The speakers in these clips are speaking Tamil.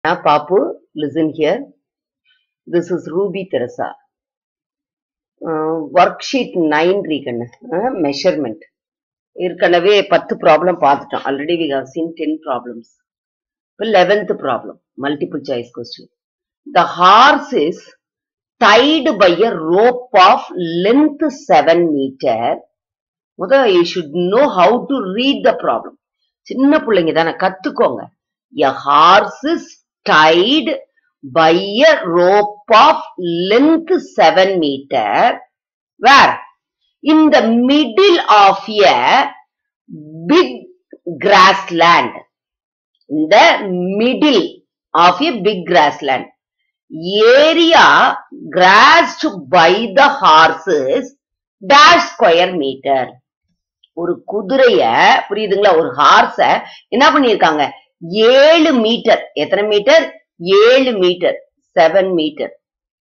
Now, Papu, listen here. This is Ruby Teresa. Uh, worksheet 9 ரீகண்ணு மெஷர்மெண்ட் ஏற்கனவே பத்து ப்ராப்ளம் பார்த்துட்டோம் already we have seen ten problems இப்போ eleventh problem multiple choice question the horse is tied by a rope of length seven metre முத you should know how to read the problem சின்ன பிள்ளைங்க தானே கத்துக்கோங்க a horse is tied by a rope of length 7 meter where in the middle of a big grassland in the middle of a big grassland area grassed by the horses dash square meter ஒரு குதிரைய புரியுதுங்களா ஒரு ஹார்ஸ என்ன பண்ணிருக்காங்க ஏழு மீட்டர் எத்தனை மீட்டர் ஏழு metre seven metre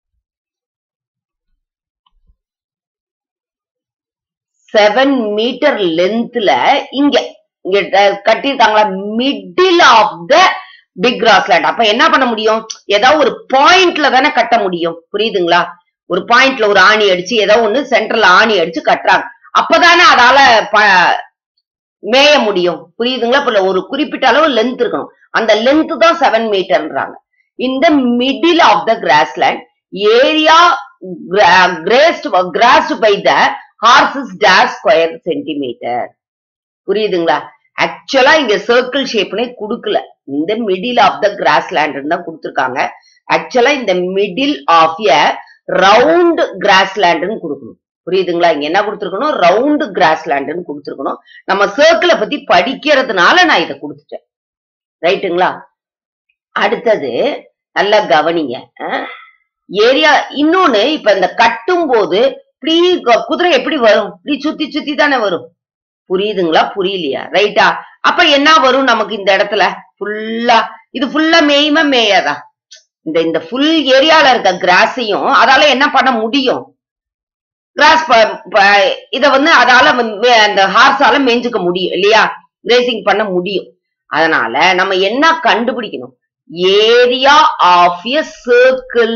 seven metre லென்த்ல இங்க இங்க கட்டிருக்காங்களா மிடில் ஆஃப் த பிக் கிராஸ்லேண்ட் அப்ப என்ன பண்ண முடியும் ஏதாவது ஒரு பாயிண்ட்ல தானே கட்ட முடியும் புரியுதுங்களா ஒரு பாயிண்ட்ல ஒரு ஆணி அடிச்சு ஏதோ ஒண்ணு சென்டர்ல ஆணி அடிச்சு கட்டுறாங்க அப்பதானே அதால மேய முடியும் புரியுதுங்களா இப்ப ஒரு குறிப்பிட்ட அளவு லென்த் இருக்கணும் அந்த லென்த் தான் செவன் மீட்டர்ன்றாங்க in the middle of the grassland area gra graced grassed by the horses dash square centimeter புரியுதுங்களா ஆக்சுவலா இங்க சர்க்கிள் ஷேப்னே குடுக்கல இந்த மிடில் ஆஃப் த கிராஸ்லேண்ட் தான் கொடுத்துருக்காங்க ஆக்சுவலா இந்த மிடில் ஆஃப் எ ரவுண்ட் கிராஸ்லேண்ட்னு கொடுக்கணும் புரியுதுங்களா இங்க என்ன கொடுத்துருக்கணும் ரவுண்ட் கிராஸ்லேண்ட்னு கொடுத்துருக்கணும் நம்ம சர்க்கிளை பத்தி படிக்கிறதுனால நான் இதை கொடுத்துட்டேன் ரைட்டுங்களா அடுத்தது நல்லா கவனிங்க ஏரியா இன்னொன்னு இப்ப இந்த கட்டும் போது இப்படி குதிரை எப்படி வரும் இப்படி சுத்தி சுத்தி தானே வரும் புரியுதுங்களா புரியலையா ரைட்டா அப்ப என்ன வரும் நமக்கு இந்த இடத்துல ஃபுல்லா இது ஃபுல்லா மேயுமா மேயாதா இந்த இந்த ஃபுல் ஏரியால இருக்க கிராஸையும் அதால என்ன பண்ண முடியும் கிராஸ் இத வந்து அதால அந்த ஹார்ஸால மேய்ஞ்சுக்க முடியும் இல்லையா ரேசிங் பண்ண முடியும் அதனால நம்ம என்ன கண்டுபிடிக்கணும் area of a circle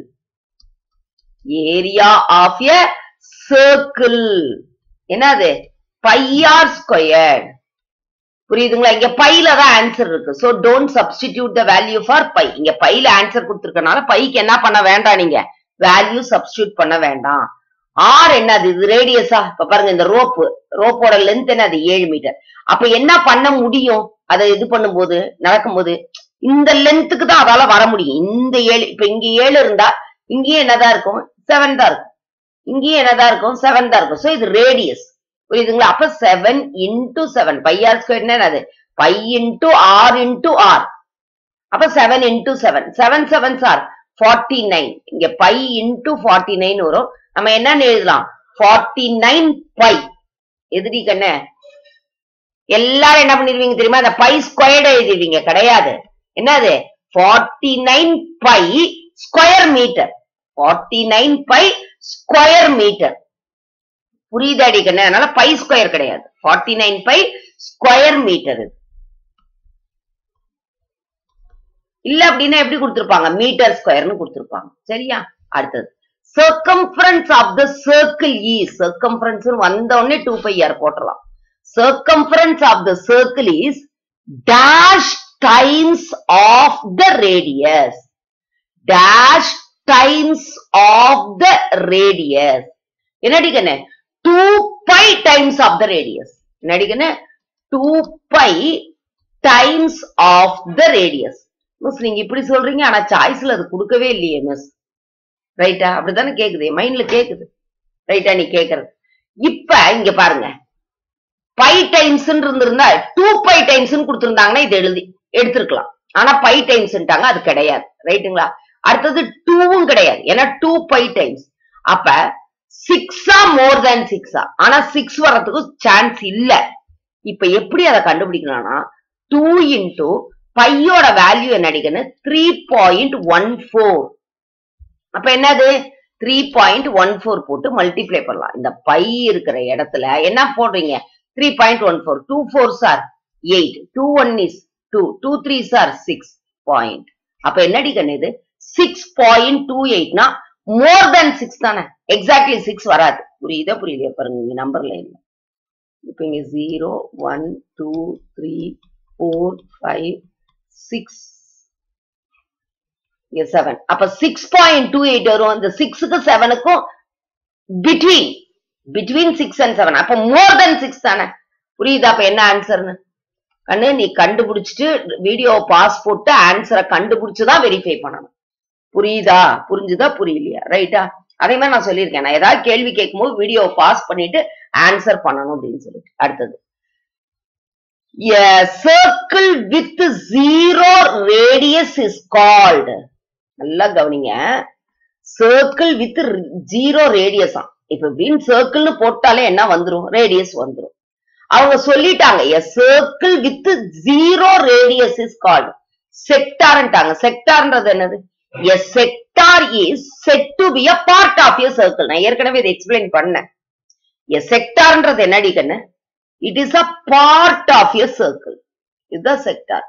area of a circle என்னது பையார் ஸ்கொயர் புரியுதுங்களா இங்க பையில தான் ஆன்சர் இருக்கு so don't substitute the value for pi இங்க பையில ஆன்சர் கொடுத்துருக்கனால பைக்கு என்ன பண்ண வேண்டாம் நீங்க வேல்யூ சப்ஸ்டியூட் பண்ண வேண்டாம் ஆர் என்னது இது ரேடியஸா இப்ப பாருங்க இந்த ரோப்பு ரோப்போட லென்த் என்னது ஏழு மீட்டர் அப்ப என்ன பண்ண முடியும் அதை இது பண்ணும்போது நடக்கும்போது இந்த லென்த்துக்கு தான் அதால வர முடியும் இந்த ஏழு இப்ப இங்க ஏழு இருந்தா இங்கேயும் என்னதான் இருக்கும் செவன் தான் இருக்கும் இங்கேயும் என்னதான் இருக்கும் செவன் தான் இருக்கும் சோ இது ரேடியஸ் புரியுதுங்களா அப்ப seven into seven pi r square என்னது pi into r into r அப்ப seven into seven seven seven are forty nine இங்க பை இன்டூ ஃபார்ட்டி நைன் வரும் நம்ம என்னன்னு எழுதலாம் ஃபார்ட்டி நைன் பை எதிரி கண்ண எல்லாரும் என்ன பண்ணிருவீங்க தெரியுமா அந்த பை ஸ்கொயர்டு எழுதிடுவீங்க கிடையாது என்னது forty nine pi square metre forty nine pi square metre புரியுதாடி கண்ணு அதனால பை ஸ்கொயர் கிடையாது forty nine pi square metre இது இல்ல அப்படின்னா எப்படி கொடுத்திருப்பாங்க மீட்டர் ஸ்கொயர்னு கொடுத்திருப்பாங்க சரியா அடுத்தது சர்க்கம்ஃபரன்ஸ் ஆஃப் த சர்க்கிள் இ சர்க்கம்ஃபரன்ஸ் வந்த உடனே டூ பை ஆர் போட்டலாம் circumference of the circle is dash times of the radius dash times of the radius என்னடி கண்ணு 2 pi times of the radius என்னடி கண்ணு 2 pi times of the radius miss நீங்க இப்படி சொல்றீங்க ஆனா சாய்ஸ்ல அது கொடுக்கவே இல்லையே மிஸ் ரைட்டா அப்படித்தானே கேக்குது மைண்ட்ல கேக்குது ரைட்டா நீ கேக்குறது இப்ப இங்க பாருங்க பை டைம்ஸ் இருந்திருந்தா டூ பை டைம்ஸ் கொடுத்திருந்தாங்கன்னா இது எழுதி எடுத்திருக்கலாம் ஆனா பை டைம்ஸ்ட்டாங்க அது கிடையாது ரைட்டுங்களா அடுத்தது டூவும் கிடையாது ஏன்னா டூ பை டைம்ஸ் அப்ப சிக்ஸா மோர் தேன் சிக்ஸா ஆனா சிக்ஸ் வர்றதுக்கு சான்ஸ் இல்ல இப்ப எப்படி அதை கண்டுபிடிக்கலாம்னா டூ இன்டூ பையோட வேல்யூ என்ன அடிக்கணும் த்ரீ பாயிண்ட் ஒன் ஃபோர் அப்ப என்னது த்ரீ பாயிண்ட் ஒன் ஃபோர் போட்டு மல்டிப்ளை பண்ணலாம் இந்த பை இருக்கிற இடத்துல என்ன போடுறீங்க three point one four two four are eight two one is two two three are six point அப்ப என்னடி கண்ணு இது சிக்ஸ் பாயிண்ட் டூ எயிட்னா மோர் தென் சிக்ஸ் தானே எக்ஸாக்ட்லி சிக்ஸ் வராது புரியுதா புரியலையா பாருங்க இங்க நம்பர்ல இல்ல இப்ப இங்க zero one two three four five six seven அப்ப சிக்ஸ் பாயிண்ட் டூ எயிட் வரும் இந்த சிக்ஸுக்கு செவனுக்கும் between between six and seven அப்ப மோர் தென் சிக்ஸ் தானே புரியுதா அப்ப என்ன ஆன்சர்னு கண்ணு நீ கண்டுபிடிச்சிட்டு வீடியோ பாஸ் போட்டு ஆன்சரை கண்டுபிடிச்சுதான் வெரிஃபை பண்ணணும் புரியுதா புரிஞ்சுதா புரியலையா ரைட்டா அதே மாதிரி நான் சொல்லியிருக்கேன் நான் ஏதாவது கேள்வி கேட்கும்போது வீடியோ பாஸ் பண்ணிட்டு ஆன்சர் பண்ணணும் அப்படின்னு சொல்லிட்டு அடுத்தது circle with zero radius is called நல்லா கவனிங்க சர்க்கிள் வித் ஜீரோ ரேடியஸா இப்ப இப்படின்னு சர்க்கிள்னு போட்டாலே என்ன வந்துரும் ரேடியஸ் வந்துரும் அவங்க சொல்லிட்டாங்க a circle with zero radius is called செக்டார்ன்ட்டாங்க செக்டார்ன்றது என்னது a sector is said to be a part of a circle நான் ஏற்கனவே இதை எக்ஸ்பிளைன் பண்ணேன் எ செக்டார்ன்றது என்னடி கண்ணு it is a part of a circle இதுதான் செக்டார்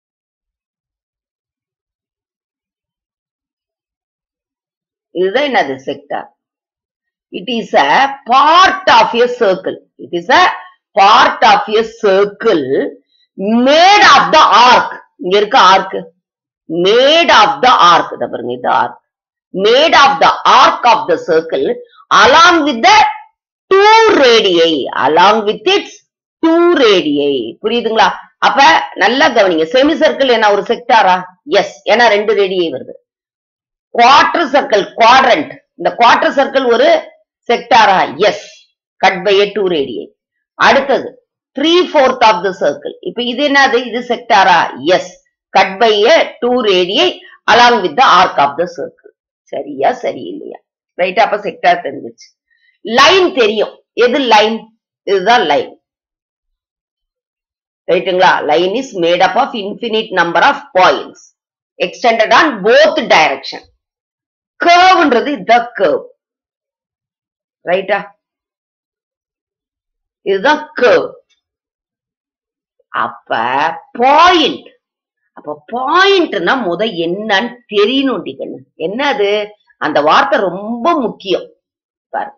இதுதான் என்னது sector it is a part of a circle it is a part of a circle made of the arc இங்க இருக்க arc made of the arc இத பாருங்க இது arc made of the arc of the circle along with the two radii along with its two radii புரியுதுங்களா அப்ப நல்லா கவனிங்க செமி சர்க்கிள் என்ன ஒரு செக்டாரா எஸ் ஏன்னா ரெண்டு ரேடியை வருது குவார்டர் சர்க்கிள் குவாட்ரண்ட் இந்த குவார்டர் சர்க்கிள் ஒரு செக்டாரா is cut by a two radii அடுத்தது three fourth of the circle இப்ப இது என்னது இது செக்டாரா is cut by a two radii along with the arc of the circle சரியா சரி இல்லையா ரைட் அப்ப செக்டார் தெரிஞ்சிச்சு லைன் தெரியும் எது லைன் இதுதான் லைன் ரைட்டுங்களா line is made up of infinite number of points extended on both direction கர்வ்ன்றது இதுதான் கர்வ் ரைட்டா இதுதான் கர்வ் அப்ப பாயிண்ட் அப்ப பாயிண்ட்னா முத என்னன்னு தெரியணும் கண்ணு என்னது அந்த வார்த்தை ரொம்ப முக்கியம் பாரு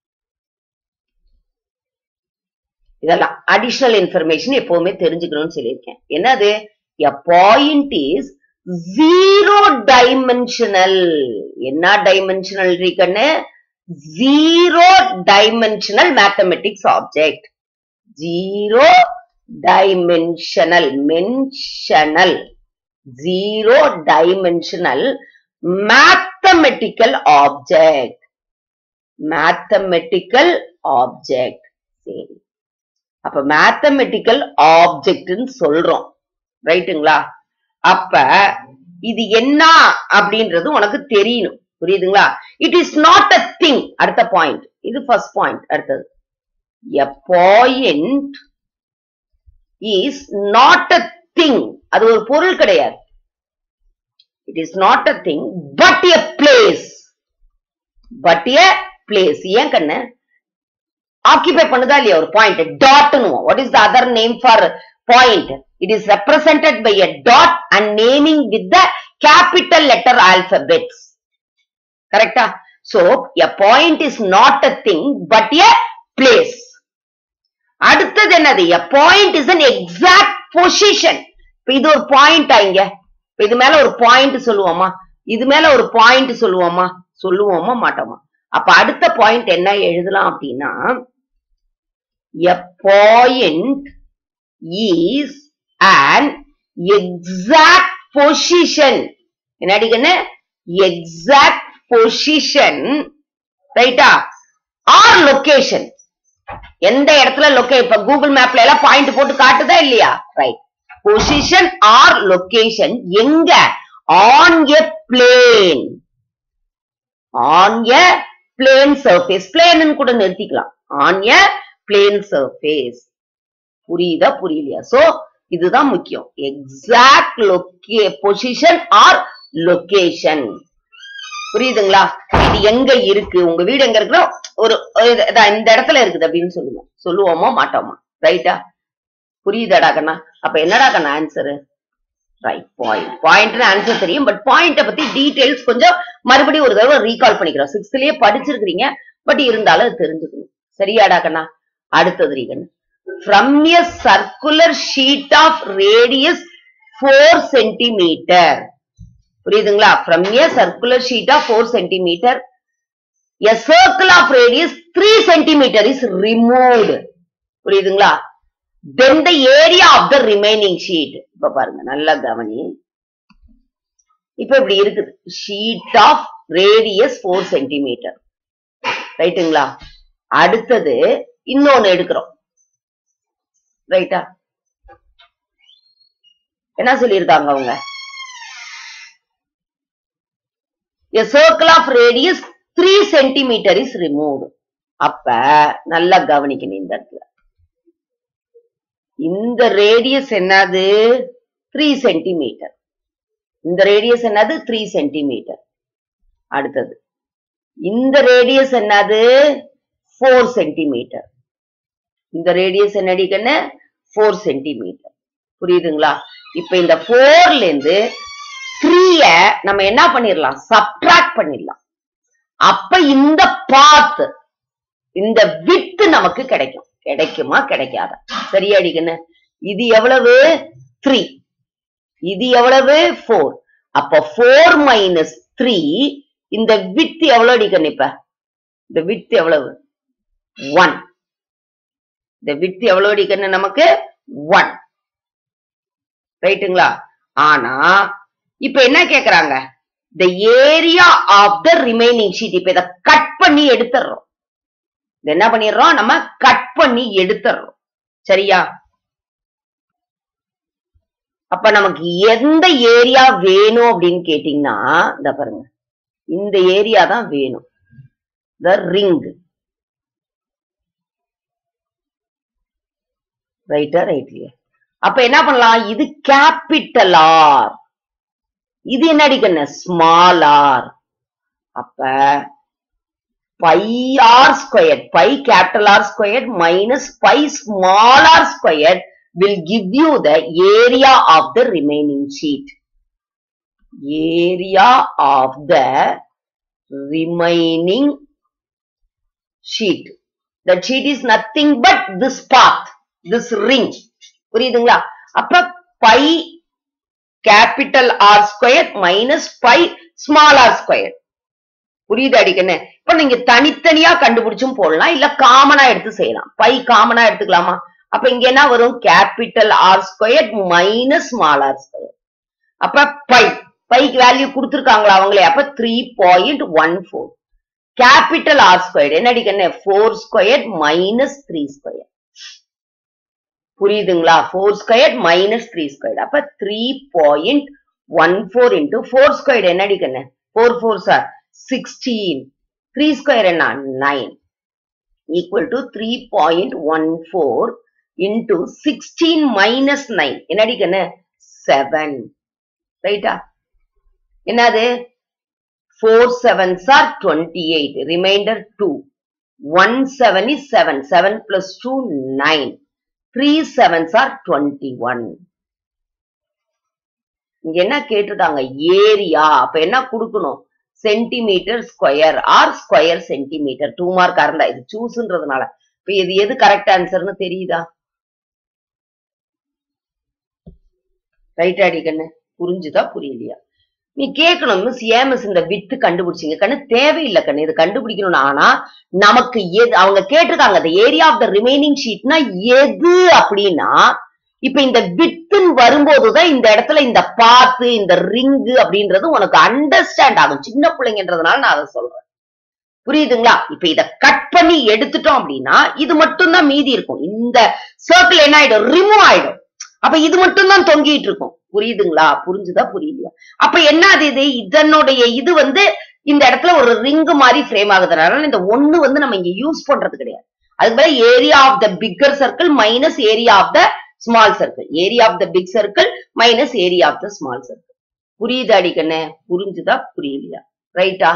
இதெல்லாம் அடிஷனல் இன்ஃபர்மேஷன் எப்பவுமே தெரிஞ்சுக்கணும்னு சொல்லியிருக்கேன் என்னது a point is zero dimensional என்ன டைமென்ஷனல் கண்ணு zero dimensional mathematics object zero dimensional மென்ஷனல் zero dimensional mathematical object mathematical object சரி அப்ப மேத்தமெட்டிக்கல் ஆப்ஜெக்ட்னு சொல்றோம் ரைட்டுங்களா அப்ப இது என்ன அப்படின்றது உனக்கு தெரியணும் புரியுதுங்களா it is not a thing அடுத்த பாயிண்ட் இது ஃபர்ஸ்ட் பாயிண்ட் அடுத்தது a point is not a thing அது ஒரு பொருள் கிடையாது it is not a thing but a place but a place ஏன் கண்ணு ஆக்கிபை பண்ணுதா இல்லையா ஒரு பாயிண்ட் டாட்னு what is the other name for point it is represented by a dot and naming with the capital letter alphabets கரெக்டா so a point is not a thing but a place அடுத்தது என்னது a point is an exact position இப்ப இது ஒரு பாயிண்ட் இங்க இப்ப இது மேல ஒரு பாயிண்ட் சொல்லுவோமா இது மேல ஒரு பாயிண்ட் சொல்லுவோமா சொல்லுவோமா மாட்டோமா அப்ப அடுத்த பாயிண்ட் என்ன எழுதலாம் அப்படின்னா a point is an exact position என்னடி கண்ணு எக்ஸாக்ட் பொசிஷன் ரைட்டா ஆர் லொகேஷன் எந்த இடத்துல லொகே இப்ப கூகுள் மேப்ல எல்லாம் பாயிண்ட் போட்டு காட்டுதா இல்லையா ரைட் பொசிஷன் ஆர் லொகேஷன் எங்க on a plane on a plane surface plane கூட நிறுத்திக்கலாம் ஆன் எ பிளேன் சர்ஃபேஸ் புரியுதா புரியலையா சோ இதுதான் முக்கியம் எக்ஸாக்ட் லொக்கே பொசிஷன் ஆர் லொகேஷன் புரியுதுங்களா இது எங்க இருக்கு உங்க வீடு எங்க இருக்குன்னா ஒரு ஒரு இது- இதா இந்த இடத்துல இருக்குது அப்படின்னு சொல்லுவோம் சொல்லுவோமா மாட்டோமா ரைட்டா புரியுதாடா கண்ணா அப்ப என்னடா கண்ணா answer right point point answer தெரியும் பட் பாயிண்ட பத்தி டீடைல்ஸ் கொஞ்சம் மறுபடியும் ஒரு தடவை ரீகால் பண்ணிக்கிறோம் சிக்ஸ்த்லயே படிச்சிருக்கிறீங்க பட் இருந்தாலும் அது தெரிஞ்சுக்கணும் சரியாடா கண்ணா அடுத்தது region from a circular sheet of radius four centimetre புரியுதுங்களா from a circular sheet of four centimetre a circle of radius three centimetre is removed புரியுதுங்களா then the area of the remaining sheet இப்ப பாருங்க நல்லா கவனி இப்ப இப்படி இருக்குது sheet of radius four centimetre ரைட்டுங்களா அடுத்தது இன்னொன்னு எடுக்கிறோம் ரைட்டா என்ன சொல்லியிருக்காங்க அவங்க a circle of radius 3 centimeter is removed அப்ப நல்லா கவனிக்கணும் இந்த இடத்துல இந்த ரேடியஸ் என்னது த்ரீ சென்டிமீட்டர் இந்த ரேடியஸ் என்னது த்ரீ சென்டிமீட்டர் அடுத்தது இந்த ரேடியஸ் என்னது ஃபோர் சென்டிமீட்டர் இந்த ரேடியஸ் என்னடிக்கன்னு ஃபோர் சென்டிமீட்டர் புரியுதுங்களா இப்ப இந்த ஃபோர்ல இருந்து த்ரீய நம்ம என்ன பண்ணிடலாம் சப்ட்ராக்ட் பண்ணிடலாம் அப்ப இந்த பாத் இந்த வித்து நமக்கு கிடைக்கும் கிடைக்குமா கிடைக்காதா சரியா அடிக்கண்ணு இது எவ்வளவு த்ரீ இது எவ்வளவு ஃபோர் அப்ப ஃபோர் மைனஸ் த்ரீ இந்த வித் எவ்வளவு அடிக்கணும் இப்ப இந்த வித் எவ்வளவு ஒன் இந்த வித் எவ்வளவு அடிக்கணும் நமக்கு ஒன் ரைட்டுங்களா ஆனா இப்ப என்ன கேக்குறாங்க the area of the remaining sheet இப்ப இத கட் பண்ணி எடுத்துடுறோம் இது என்ன பண்ணிடுறோம் நம்ம கட் பண்ணி எடுத்துடுறோம் சரியா அப்ப நமக்கு எந்த ஏரியா வேணும் அப்படின்னு கேட்டீங்கன்னா இந்த பாருங்க இந்த ஏரியா தான் வேணும் த ரிங் ரைட்டா ரைட்லயே அப்ப என்ன பண்ணலாம் இது கேபிட்டல் ஆர் இது என்னடி கண்ணு ஸ்மால் ஆர் அப்ப pi r square pi capital r square minus pi small r square will give you the area of the remaining sheet. Area of the remaining sheet. That sheet is nothing but this path, this ring. புரியுதுங்களா அப்ப pi capital r square minus pi small r square புரியுது அடிக்கண்ணு இப்ப நீங்க தனித்தனியா கண்டுபிடிச்சும் போடலாம் இல்ல காமனா எடுத்து செய்யலாம் பை காமனா எடுத்துக்கலாமா அப்ப இங்க என்ன வரும் capital r square minus small r square அப்ப பை பைக்கு வேல்யூ கொடுத்துருக்காங்களா அவங்களே அப்ப three point one four capital r square என்ன அடிக்கண்ணு four square minus three square புரியுதுங்களா four square minus three square அப்ப three point one four into four square என்ன அடிக்கண்ணு four four are sixteen three square என்ன nine equal to three point one four into sixteen minus nine என்னடி கண்ணு செவன் ரைட்டா என்னது four sevens are twenty eight remainder two one seven is seven seven plus two nine three sevens are twenty one இங்க என்ன கேட்டிருக்காங்க ஏரியா அப்ப என்ன கொடுக்கணும் centimetre square or square centimetre two mark இருந்தா இது சூஸ்ன்றதுனால இப்ப இது எது கரெக்ட் ஆன்சர்னு தெரியுதா ரைட் அடி கண்ணு புரிஞ்சுதா புரியலையா நீ கேட்கணும் மிஸ் ஏன் மிஸ் இந்த வித்து கண்டுபிடிச்சீங்க கண்ணு தேவையில்லை கண்ணு இது கண்டுபிடிக்கணும் ஆனா நமக்கு எது அவங்க கேட்டிருக்காங்க the area of the remaining ஷீட்னா எது அப்படின்னா இப்ப இந்த வித்துன்னு வரும்போதுதான் இந்த இடத்துல இந்த பாத்து இந்த ரிங்கு அப்படின்றது உனக்கு அண்டர்ஸ்டாண்ட் ஆகும் சின்ன பிள்ளைங்கன்றதுனால நான் அதை சொல்றேன் புரியுதுங்களா இப்ப இத கட் பண்ணி எடுத்துட்டோம் அப்படின்னா இது மட்டும் தான் மீதி இருக்கும் இந்த சர்க்கிள் என்ன ஆயிடும் ரிமூவ் ஆயிடும் அப்ப இது மட்டும் தான் தொங்கிட்டு இருக்கும் புரியுதுங்களா புரிஞ்சுதா புரியுதுயா அப்ப என்ன அது இது இதனுடைய இது வந்து இந்த இடத்துல ஒரு ரிங்கு மாதிரி ஃப்ரேம் ஆகுதுனால இந்த ஒண்ணு வந்து நம்ம இங்க யூஸ் பண்றது கிடையாது அதுக்கு பதிலா area of the bigger circle minus area of the small circle area of the big circle minus area of the small circle புரியுது அடிக்கண்ணே புரிஞ்சுதா புரியலையா ரைட்டா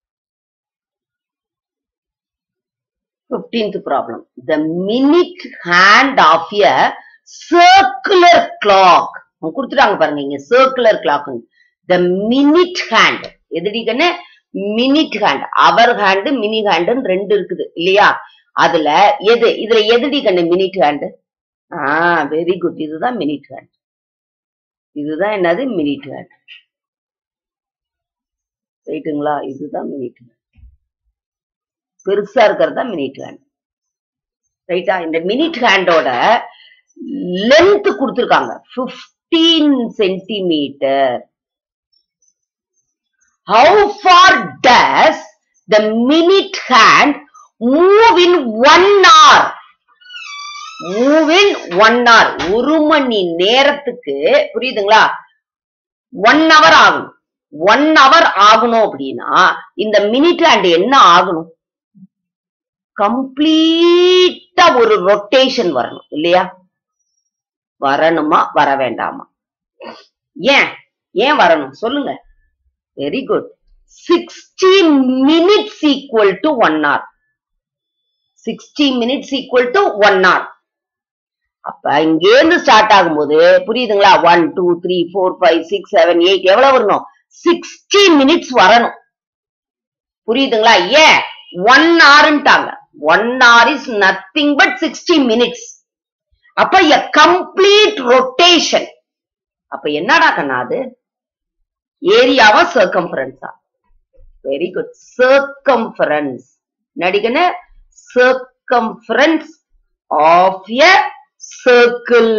fifteenth problem the minute hand of a circular clock அவங்க கொடுத்துட்டாங்க பாருங்க இங்க circular clock the minute hand எதுடி கண்ணு minute hand hour hand mini ஹேண்டுன்னு ரெண்டு இருக்குது இல்லையா அதுல எது இதுல எதுடி கண்ணு மினிட் ஹேண்டு ஆ வெரி குட் இதுதான் மினிட் ஹேண்ட் இதுதான் என்னது மினிட் ஹேண்ட் ரைட்டுங்களா இதுதான் மினிட் ஹேண்ட் பெருசா இருக்கிறது தான் மினிட் ஹேண்ட் ரைட்டா இந்த மினிட் ஹேண்டோட லென்த் கொடுத்துருக்காங்க 15 centimetre how far does the minute hand move in one hour move in one hour ஒரு மணி நேரத்துக்கு புரியுதுங்களா ஒன் hour ஆகும் ஒன் hour ஆகணும் அப்படின்னா இந்த மினிட் ஹேண்ட் என்ன ஆகணும் கம்ப்ளீட்டா ஒரு ரொட்டேஷன் வரணும் இல்லையா வரணுமா வர வேண்டாமா ஏன் ஏன் வரணும் சொல்லுங்க very good sixty minutes equal to one hour sixty minutes equal to one hour அப்ப இங்கேருந்து ஸ்டார்ட் ஆகும்போது புரியுதுங்களா one two three four five six seven eight எவ்வளவு வரணும் சிக்ஸ்டி மினிட்ஸ் வரணும் புரியுதுங்களா ஏன் ஒன் ஹார்ன்ட்டாங்க one hour is nothing but sixty minutes அப்ப எ கம்ப்ளீட் ரொட்டேஷன் அப்ப என்னடா கண்ணா அது ஏரியாவா சர்க்கம்ஃபரன்ஸா வெரி குட் சர்க்கம்ஃபரன்ஸ் நடிகன சர்க்கம்ஃபரன்ஸ் ஆஃப் எ சர்க்கிள்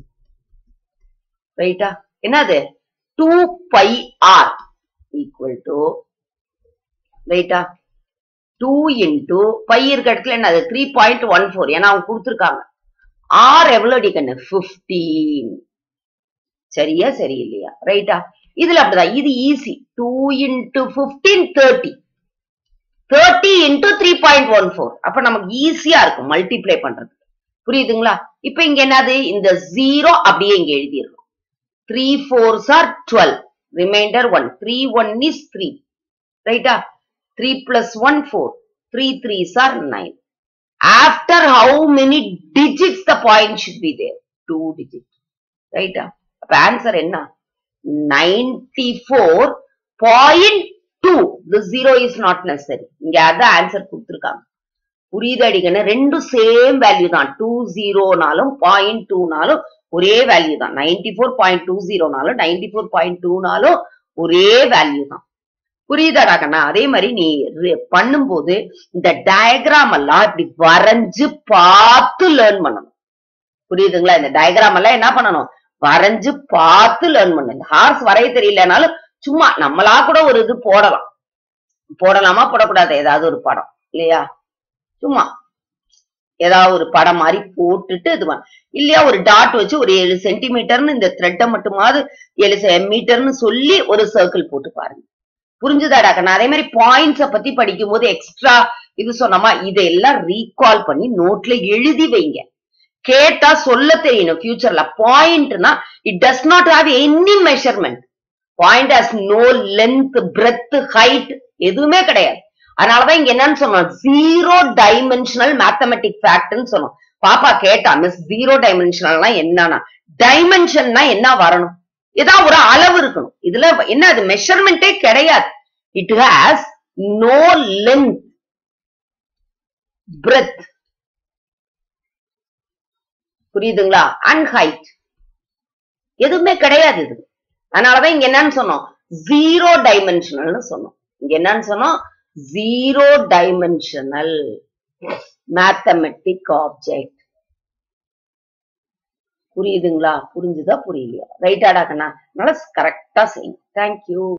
ரைட்டா என்னது two pi R equal to ரைட்டா டூ இன்டூ பை இருக்க இடத்துல என்னது த்ரீ பாயிண்ட் ஒன் ஃபோர் ஏன்னா அவங்க கொடுத்துருக்காங்க ஆர் எவ்வளவு அடிக்கண்ணு பிப்டீன் சரியா சரி இல்லையா ரைட்டா இதுல அப்படிதான் இது easy two into fifteen thirty thirty into three point one four அப்ப நமக்கு ஈஸியா இருக்கும் மல்டிப்ளை பண்றது புரியுதுங்களா இப்ப இங்க என்னது இந்த ஜீரோ அப்படியே இங்க எழுதிடணும் three fours are twelve remainder one three one is three ரைட்டா three plus one four three threes are nine after how many digits the point should be there two digits right அப்ப ஆன்சர் என்ன 94.2 the zero is not necessary இங்க அதான் ஆன்சர் கொடுத்திருக்காங்க புரியுது அடிக்கணும் ரெண்டும் சேம் வேல்யூ தான் டூ ஜீரோனாலும் பாயிண்ட் டூனாலும் ஒரே வேல்யூ தான் நைன்டி ஃபோர் பாயிண்ட் டூ ஜீரோனாலும் நைன்டி ஃபோர் பாயிண்ட் டூனாலும் ஒரே வேல்யூ தான் புரியுதாடா கண்ணா அதே மாதிரி நீ re- பண்ணும்போது இந்த டயக்ராம் எல்லாம் இப்படி வரைஞ்சு பார்த்து லேர்ன் பண்ணணும் புரியுதுங்களா இந்த டயக்ராம் எல்லாம் என்ன பண்ணணும் வரைஞ்சு பார்த்து லேர்ன் பண்ணணும் இந்த ஹார்ஸ் வரைய தெரியலனாலும் சும்மா நம்மளா கூட ஒரு இது போடலாம் போடலாமா போடக்கூடாது ஏதாவது ஒரு படம் இல்லையா சும்மா ஏதாவது ஒரு படம் மாதிரி போட்டுட்டு இது பண்ண- இல்லையா ஒரு டாட் வச்சு ஒரு ஏழு சென்டிமீட்டர்னு இந்த த்ரெட்டை மட்டுமாவது ஏழு மீட்டர்னு சொல்லி ஒரு சர்க்கிள் போட்டு பாருங்க புரிஞ்சுதாடா கண்ணா அதே மாதிரி பாயிண்ட்ஸ பத்தி படிக்கும்போது எக்ஸ்ட்ரா இது சொன்னோமா இதெல்லாம் ரீகால் பண்ணி நோட்ல எழுதி வைங்க கேட்டா சொல்ல தெரியணும் ஃபியூச்சர்ல பாயிண்ட்னா it does not have any measurement point has no length breadth height எதுவுமே கிடையாது அதனாலதான் இங்க என்னன்னு சொன்னோம் ஜீரோ டைமென்ஷனல் மேத்தமெட்டிக் ஃபேக்ட்னு சொன்னோம் பாப்பா கேட்டா மிஸ் ஜீரோ டைமென்ஷனல்னா என்னன்னா டைமென்ஷன்னா என்ன வரணும் ஏதாவது ஒரு அளவு இருக்கணும் இதுல என்ன அது மெஷர்மெண்டே கிடையாது it has no length breadth புரியுதுங்களா அண்ட் ஹைட் எதுவுமே கிடையாது இது அதனாலதான் இங்க என்னன்னு சொன்னோம் ஜீரோ டைமென்ஷனல்னு சொன்னோம் இங்க என்னன்னு சொன்னோம் ஜீரோ டைமென்ஷனல் மேத்தமெட்டிக் ஆப்ஜெக்ட் புரியுதுங்களா புரிஞ்சுதா புரியலையா ரைட்டாடா கண்ணா அதனால கரெக்டா செய்யுங்க தேங்க்யூ